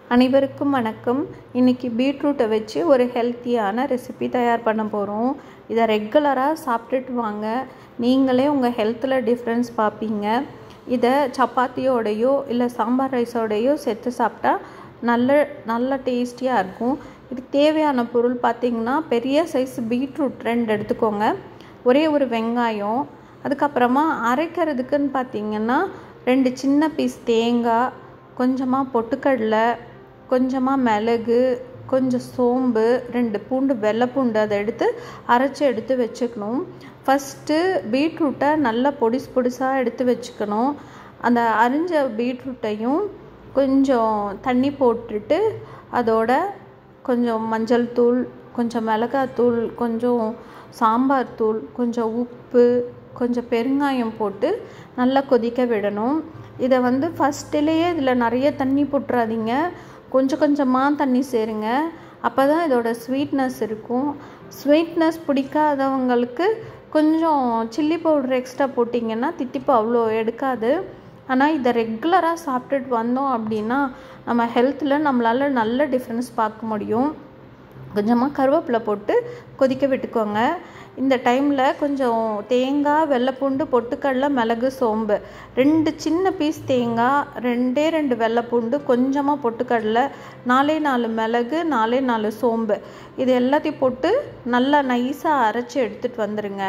அனைவருக்கும் வணக்கம் இன்றைக்கி பீட்ரூட்டை வச்சு ஒரு ஹெல்த்தியான ரெசிபி தயார் பண்ண போகிறோம் இதை ரெகுலராக சாப்பிட்டுட்டு வாங்க நீங்களே உங்கள் ஹெல்த்தில் டிஃப்ரென்ஸ் பார்ப்பீங்க இதை சப்பாத்தியோடையோ இல்லை சாம்பார் ரைஸோடையோ சேர்த்து சாப்பிட்டா நல்ல நல்ல டேஸ்டியாக இருக்கும் இதுக்கு தேவையான பொருள் பார்த்திங்கன்னா பெரிய சைஸ் பீட்ரூட் ரெண்டு எடுத்துக்கோங்க ஒரே ஒரு வெங்காயம் அதுக்கப்புறமா அரைக்கிறதுக்குன்னு பார்த்திங்கன்னா ரெண்டு சின்ன பீஸ் தேங்காய் கொஞ்சமாக பொட்டுக்கடலை கொஞ்சமாக மிளகு கொஞ்சம் சோம்பு ரெண்டு பூண்டு வெள்ளைப்பூண்டு அதை எடுத்து அரைச்சி எடுத்து வச்சுக்கணும் ஃபஸ்ட்டு பீட்ரூட்டை நல்லா பொடிசு பொடிசாக எடுத்து வச்சுக்கணும் அந்த அரிஞ்ச பீட்ரூட்டையும் கொஞ்சம் தண்ணி போட்டுட்டு அதோட கொஞ்சம் மஞ்சள் தூள் கொஞ்சம் மிளகாத்தூள் கொஞ்சம் சாம்பார் தூள் கொஞ்சம் உப்பு கொஞ்சம் பெருங்காயம் போட்டு நல்லா கொதிக்க விடணும் இதை வந்து ஃபஸ்ட்டிலேயே இதில் நிறைய தண்ணி போட்டுறாதீங்க கொஞ்சம் கொஞ்சமாக தண்ணி சேருங்க அப்போ தான் இதோட ஸ்வீட்னஸ் இருக்கும் ஸ்வீட்னஸ் பிடிக்காதவங்களுக்கு கொஞ்சம் சில்லி பவுடர் எக்ஸ்ட்ரா போட்டிங்கன்னா தித்திப்பு அவ்வளோ எடுக்காது ஆனால் இதை ரெகுலராக சாப்பிட்டுட்டு வந்தோம் அப்படின்னா நம்ம ஹெல்த்தில் நம்மளால் நல்ல டிஃப்ரென்ஸ் பார்க்க முடியும் கொஞ்சமாக கருவேப்பிலை போட்டு கொதிக்க விட்டுக்கோங்க இந்த டைமில் கொஞ்சம் தேங்காய் வெள்ளைப்பூண்டு பொட்டுக்கடலை மிளகு சோம்பு ரெண்டு சின்ன பீஸ் தேங்காய் ரெண்டே ரெண்டு வெள்ளைப்பூண்டு கொஞ்சமாக பொட்டுக்கடலை நாலே நாலு மிளகு நாலே நாலு சோம்பு இது எல்லாத்தையும் போட்டு நல்லா நைஸாக அரைச்சி எடுத்துகிட்டு வந்துடுங்க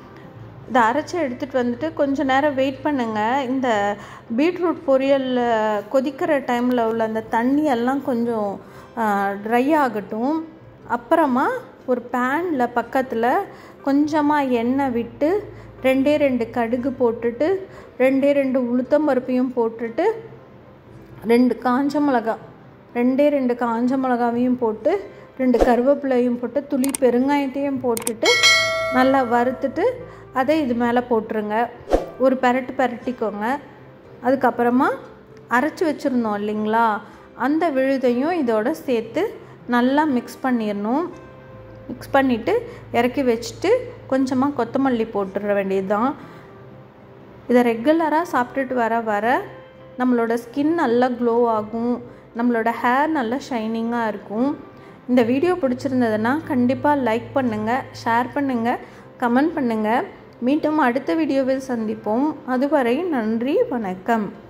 இதை அரைச்சி எடுத்துகிட்டு வந்துட்டு கொஞ்சம் நேரம் வெயிட் பண்ணுங்கள் இந்த பீட்ரூட் பொரியல் கொதிக்கிற டைமில் உள்ள அந்த தண்ணி எல்லாம் கொஞ்சம் ட்ரை ஆகட்டும் அப்புறமா ஒரு பேனில் பக்கத்தில் கொஞ்சமாக எண்ணெய் விட்டு ரெண்டே ரெண்டு கடுகு போட்டுட்டு ரெண்டே ரெண்டு உளுத்தம் பருப்பையும் போட்டுட்டு ரெண்டு காஞ்ச மிளகா ரெண்டே ரெண்டு காஞ்ச மிளகாவையும் போட்டு ரெண்டு கருவேப்பிலையும் போட்டு துளி பெருங்காயத்தையும் போட்டுட்டு நல்லா வறுத்துட்டு அதை இது மேலே போட்டுருங்க ஒரு பெரட்டு பெரட்டிக்கோங்க அதுக்கப்புறமா அரைச்சி வச்சுருந்தோம் இல்லைங்களா அந்த விழுதையும் இதோட சேர்த்து நல்லா மிக்ஸ் பண்ணிடணும் மிக்ஸ் பண்ணிவிட்டு இறக்கி வச்சுட்டு கொஞ்சமாக கொத்தமல்லி போட்டுட வேண்டியது தான் இதை ரெகுலராக சாப்பிட்டுட்டு வர வர நம்மளோட ஸ்கின் நல்லா க்ளோ ஆகும் நம்மளோட ஹேர் நல்லா ஷைனிங்காக இருக்கும் இந்த வீடியோ பிடிச்சிருந்ததுன்னா கண்டிப்பாக லைக் பண்ணுங்கள் ஷேர் பண்ணுங்கள் கமெண்ட் பண்ணுங்கள் மீண்டும் அடுத்த வீடியோவில் சந்திப்போம் அதுவரை நன்றி வணக்கம்